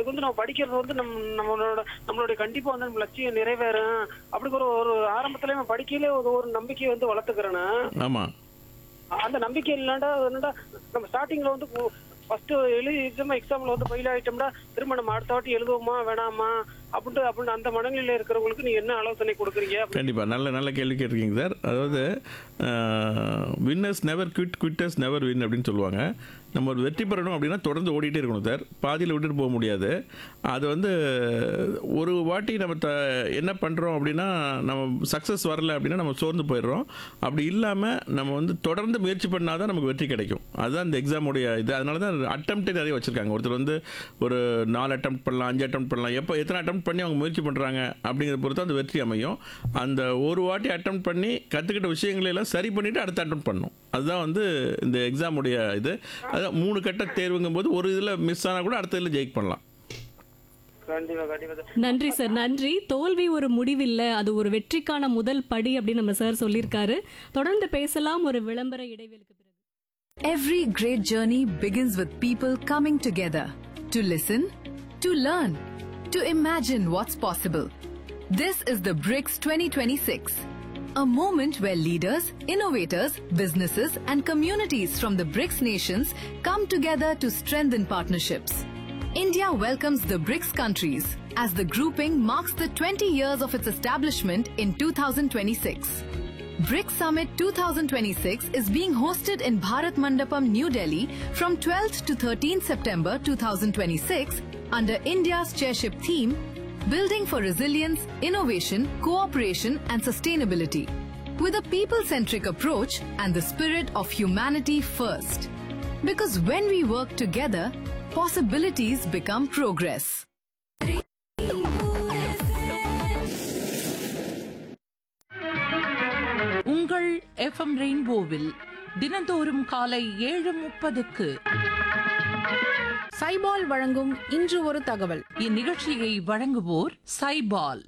அதுக்கு வந்து நம்ம படிக்கிறது வந்து நம் நம்மளோட நம்மளுடைய கண்டிப்பா வந்து நம்ம லட்சியம் நிறைவேறும் அப்படி ஒரு ஒரு ஆரம்பத்துல நம்ம படிக்கையிலே ஒரு ஒரு நம்பிக்கையை வந்து வளர்த்துக்கிறேன்னா ஆமாம் அந்த நம்பிக்கை இல்லாண்டா என்னடா நம்ம ஸ்டார்டிங்ல வந்து ஃபர்ஸ்ட் எழுதி எக்ஸாம் எக்ஸாம்ல வந்து ஃபெயில் ஆயிட்டோம்னா திரும்ப நம்ம அடுத்த வாட்டி எழுதுவோமா வேணாமா அப்படின்ட்டு அப்படின்னு அந்த மனநிலையில இருக்கிறவங்களுக்கு நீங்க என்ன ஆலோசனை கொடுக்குறீங்க கண்டிப்பாக நல்ல நல்ல கேள்வி கேட்டிருக்கீங்க சார் அதாவது winners never quit quitters never win அப்படின்னு சொல்லுவாங்க நம்ம ஒரு வெற்றி பெறணும் அப்படின்னா தொடர்ந்து ஓடிட்டே இருக்கணும் சார் பாதியில் விட்டுட்டு போக முடியாது அது வந்து ஒரு வாட்டி நம்ம த என்ன பண்ணுறோம் அப்படின்னா நம்ம சக்ஸஸ் வரல அப்படின்னா நம்ம சோர்ந்து போயிடுறோம் அப்படி இல்லாமல் நம்ம வந்து தொடர்ந்து முயற்சி பண்ணால் தான் நமக்கு வெற்றி கிடைக்கும் அதுதான் இந்த எக்ஸாமுடைய இது அதனால தான் அட்டம்ப்டே நிறைய வச்சுருக்காங்க ஒருத்தர் வந்து ஒரு நாலு அட்டம் பண்ணலாம் அஞ்சு அட்டம் பண்ணலாம் எப்போ எத்தனை அட்டம் பண்ணி அவங்க முயற்சி பண்ணுறாங்க அப்படிங்கிறத பொறுத்து அந்த வெற்றி அமையும் அந்த ஒரு வாட்டி அட்டம் பண்ணி கற்றுக்கிட்ட விஷயங்களை எல்லாம் சரி பண்ணிவிட்டு அடுத்த அட்டம் பண்ணணும் அதுதான் வந்து இந்த எக்ஸாமுடைய இது அதான் மூணு கட்ட தேர்வுங்கும் போது ஒரு இதில் மிஸ் ஆனால் கூட அடுத்த இதில் ஜெயிக் பண்ணலாம் கண்டிப்பா கண்டிப்பா சார் நன்றி சார் நன்றி தோல்வி ஒரு முடிவில்லை அது ஒரு வெற்றிக்கான முதல் படி அப்படின்னு நம்ம சார் சொல்லியிருக்காரு தொடர்ந்து பேசலாம் ஒரு விளம்பர இடைவேளுக்கு பிறகு Every great journey begins with people coming together to listen, to learn, to imagine what's possible. This is the BRICS 2026, a moment where leaders, innovators, businesses, and communities from the BRICS nations come together to strengthen partnerships. India welcomes the BRICS countries as the grouping marks the 20 years of its establishment in 2026. BRICS Summit 2026 is being hosted in Bharat Mandapam, New Delhi from 12th to 13th September 2026 under India's chairship theme Building for Resilience, Innovation, Cooperation and Sustainability with a people-centric approach and the spirit of humanity first. Because when we work together, possibilities become progress. உங்கள் FM ரெயின்போவில் தினந்தோறும் காலை ஏழு முப்பதுக்கு சைபால் வழங்கும் இன்று ஒரு தகவல் இந்நிகழ்ச்சியை வழங்குவோர் சைபால்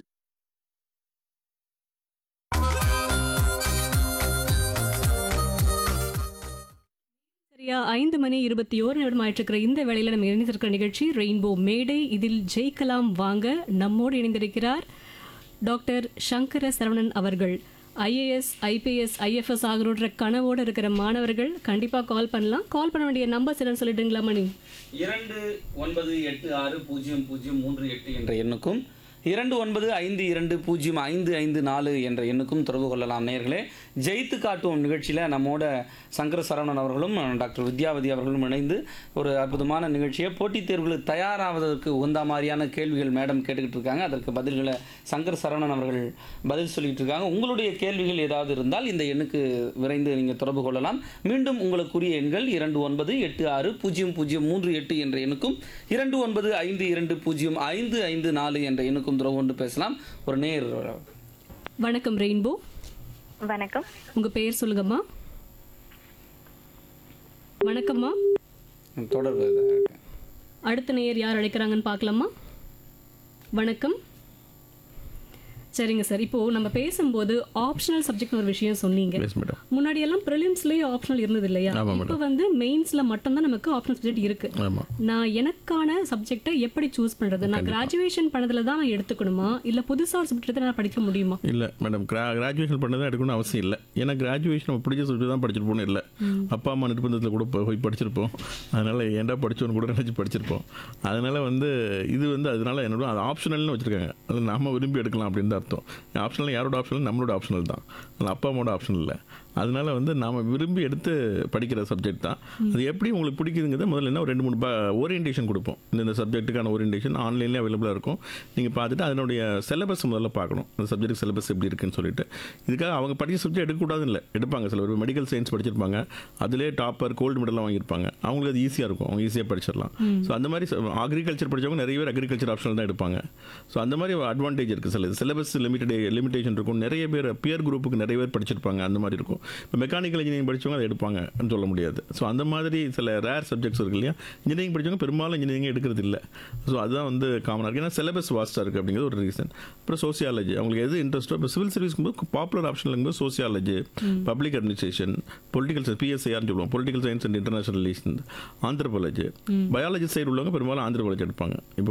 சரியா ஐந்து மணி இருபத்தி ஓரு நிமிடம் ஆயிட்டிருக்கிற இந்த வேளையில நம்ம இணைந்திருக்கிற நிகழ்ச்சி ரெயின்போ மேடை இதில் ஜெயிக்கலாம் வாங்க நம்மோடு இணைந்திருக்கிறார் டாக்டர் சங்கர சரவணன் அவர்கள் ஐஏஎஸ் ஐபிஎஸ் ஐஎஃப்எஸ் ஆகியோன்ற கனவோடு இருக்கிற மாணவர்கள் கண்டிப்பாக கால் பண்ணலாம் கால் பண்ண வேண்டிய நம்பர்ஸ் என்னன்னு சொல்லிட்டுங்களா மணி இரண்டு ஒன்பது எட்டு ஆறு பூஜ்ஜியம் பூஜ்ஜியம் மூன்று எட்டு என்ற எண்ணுக்கும் இரண்டு ஒன்பது ஐந்து இரண்டு பூஜ்ஜியம் ஐந்து ஐந்து நாலு என்ற எண்ணுக்கும் தொடர்பு கொள்ளலாம் நேயர்களே ஜெயித்து காட்டுவோம் நிகழ்ச்சியில் நம்மோட சங்கர சரவணன் அவர்களும் டாக்டர் வித்யாவதி அவர்களும் இணைந்து ஒரு அற்புதமான நிகழ்ச்சியை போட்டித் தேர்வுகளுக்கு தயாராவதற்கு உகந்த மாதிரியான கேள்விகள் மேடம் கேட்டுக்கிட்டு இருக்காங்க அதற்கு பதில்களை சங்கர் சரவணன் அவர்கள் பதில் சொல்லிட்டு இருக்காங்க உங்களுடைய கேள்விகள் ஏதாவது இருந்தால் இந்த எண்ணுக்கு விரைந்து நீங்கள் தொடர்பு கொள்ளலாம் மீண்டும் உங்களுக்குரிய எண்கள் இரண்டு ஒன்பது எட்டு ஆறு பூஜ்ஜியம் பூஜ்ஜியம் மூன்று எட்டு என்ற எண்ணுக்கும் இரண்டு ஒன்பது ஐந்து இரண்டு பூஜ்ஜியம் ஐந்து ஐந்து நாலு என்ற எண்ணுக்கும் தொடர்பு கொண்டு பேசலாம் ஒரு நேர் வணக்கம் ரெயின்போ வணக்கம் உங்க பெயர் சொல்லுங்கம்மா வணக்கம்மா தொடர்பு அடுத்த நேயர் யார் அழைக்கிறாங்கன்னு பார்க்கலாமா வணக்கம் சரிங்க சார் இப்போ நம்ம பேசும்போது ஆப்ஷனல் சப்ஜெக்ட் ஒரு விஷயம் சொன்னீங்க எஸ் மேடம் முன்னாடி எல்லாம் ப்ரிலிம்ஸ்லயே ஆப்ஷனல் இருந்தது இல்லையா ஆமா, இப்போ வந்து மெயின்ஸ்ல மட்டும்தான் நமக்கு ஆப்ஷனல் சப்ஜெக்ட் இருக்கு ஆமாம் நான் எனக்கான சப்ஜெக்டை எப்படி சூஸ் பண்றது நான் கிராஜுவேஷன் பண்ணதுல தான் நான் எடுத்துக்கணுமா இல்ல புதுசா ஒரு சப்ஜெக்ட் நான் படிக்க முடியுமா இல்லை மேடம் கிரா கிராஜுவேஷன் பண்ண தான் எடுக்கணும்னு அவசியம் இல்லை ஏன்னா கிராஜுவேஷன் நம்ம பிடிச்ச சப்ஜெக்ட் தான் படிச்சிருப்போம்னு இல்லை அப்பா அம்மா நிர்பந்தத்தில் கூட போய் போய் படிச்சிருப்போம் அதனால் ஏன்டா படிச்சோன்னு கூட நினச்சி படிச்சிருப்போம் அதனால் வந்து இது வந்து அதனால என்னோட அது ஆப்ஷனல்னு வச்சுருக்காங்க அது நாம விரும்பி எடுக்கலாம் அப்படின்னு தான் அர்த்தம் ஆப்ஷனல் யாரோட ஆப்ஷனல் நம்மளோட ஆப்ஷனல் தான் அது அப்பா அம்மாவோட ஆப்ஷன் இல்லை அதனால வந்து நாம் விரும்பி எடுத்து படிக்கிற சப்ஜெக்ட் தான் அது எப்படி உங்களுக்கு பிடிக்குதுங்கிறத முதல்ல என்ன ஒரு ரெண்டு மூணு ஓரியன்டேஷன் கொடுப்போம் இந்த சப்ஜெக்ட்டுக்கான ஓரியன்டேஷன் ஆன்லைன்லேயே அவைலபிளாக இருக்கும் நீங்கள் பார்த்துட்டு அதனுடைய சிலபஸ் முதல்ல பார்க்கணும் அந்த சப்ஜெக்ட் சிலபஸ் எப்படி இருக்குன்னு சொல்லிட்டு இதுக்காக அவங்க படித்த சப்ஜெக்ட் எடுக்கக்கூடாதுன்னு இல்லை எடுப்பாங்க சில பேர் மெடிக்கல் சயின்ஸ் படிச்சிருப்பாங்க அதிலே டாப்பர் கோல்டு மெடல்லாம் வாங்கியிருப்பாங்க அவங்களுக்கு அது ஈஸியாக இருக்கும் அவங்க ஈஸியாக படிச்சிடலாம் ஸோ அந்த மாதிரி அக்ரிகல்ச்சர் படித்தவங்க நிறைய பேர் அக்ரிகல்ச்சர் ஆப்ஷனல் தான் எடுப்பாங்க ஸோ அந்த மாதிரி அட்வான்டேஜ் இருக்குது சில சிலபஸ் லிமிட்டட் லிமிடேஷன் இருக்கும் நிறைய பேர் பியர் குரூப்புக்கு நிறைய பேர் படிச்சிருப்பாங்க அந்த மாதிரி இருக்கும் இப்போ மெக்கானிக்கல் இன்ஜினியரிங் படிச்சவங்க அதை எடுப்பாங்கன்னு சொல்ல முடியாது ஸோ அந்த மாதிரி சில ரேர் சப்ஜெக்ட்ஸ் இருக்கு இல்லையா இன்ஜினியரிங் படிச்சவங்க பெரும்பாலும் இன்ஜினியரிங் எடுக்கிறது இல்லை ஸோ அதுதான் வந்து காமனாக இருக்குது ஏன்னா சிலபஸ் வாஸ்ட்டாக இருக்குது அப்படிங்கிறது ஒரு ரீசன் அப்புறம் சோசியாலஜி அவங்களுக்கு எது இன்ட்ரெஸ்ட்டோ இப்போ சிவில் சர்வீஸ்க்கு போது popular option sociology public administration political science பிஎஸ்ஐஆர்னு சொல்லுவோம் political science and international relation anthropology biology side உள்ளவங்க பெரும்பாலும் ஆந்திரபாலஜி எடுப்பாங்க இப்போ